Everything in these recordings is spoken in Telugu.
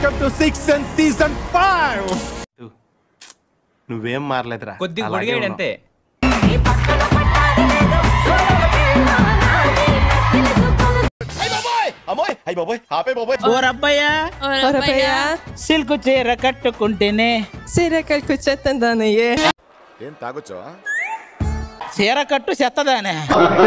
Welcome to six and season five నువ్వేం మారలేదురా కొద్దిగా అలాగే పొడిగాడు ఉన్నావు. అంతే అమ్మోయ్ అయ్యి బాబోయ్ ఆపే బాబోయ్ ఓరబ్బయ్యా Orapaya, సిల్క్ చీర కట్టుకుంటేనే Siracal Kuchetandanaye. ఏం తాగొచ్చా చీర కట్టు చెత్తదానే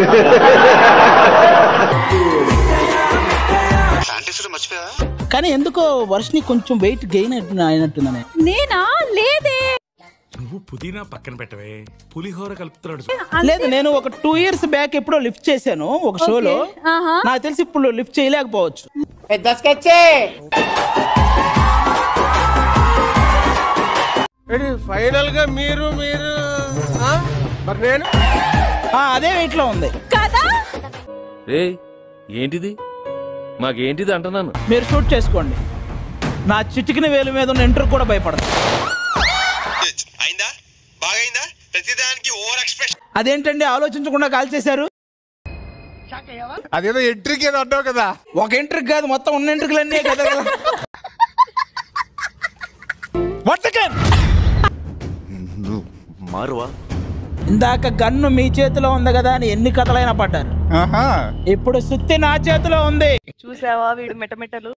కానీ ఎందుకో వర్షని కొంచెం వెయిట్ గెయిన్ అయినట్టుందనే నేనా లేదే నువ్వు పుదీనా పక్కన పెట్టవే పులిహోర కలుపుతున్నాడు లేదు నేను ఒక టూ ఇయర్స్ బ్యాక్ ఎప్పుడో లిఫ్ట్ చేశాను ఒక షోలో ఆహా నాకు తెలిసి ఇప్పుడు లిఫ్ట్ చేయలేకపోవచ్చు ఫైనల్ గా మీరు మీరు ఆ? మరి నేను ఆ, అదే వెయిట్ లో ఉంది కదా ఏయ్ ఏంటిది మాకేంటిది అంటున్నాను మీరు షూట్ చేసుకోండి నా చిటికిన వేలు మీద ఉన్న ఇంటర్ కూడా భయపడదు అయిందా బాగైందా ప్రతిదానికి ఓవర్ ఎక్స్ప్రెషన్ అదేంటండి ఆలోచించకుండా కాల్ చేశారు అదేదో ఎంట్రీకి ఏదో అడ్డావు కదా ఒక ఇంటర్కి కాదు మొత్తం ఉన్న ఇంటర్లన్నీ కదా వన్ సెకండ్ నువ్వు మారువా ఇందాక గన్ను మీ చేతిలో ఉంది కదా అని ఎన్ని కథలైనా పడ్డారు ఆహా ఇప్పుడు సుత్తి నా చేతిలో ఉంది చూసావా వీడు మెటమెటలు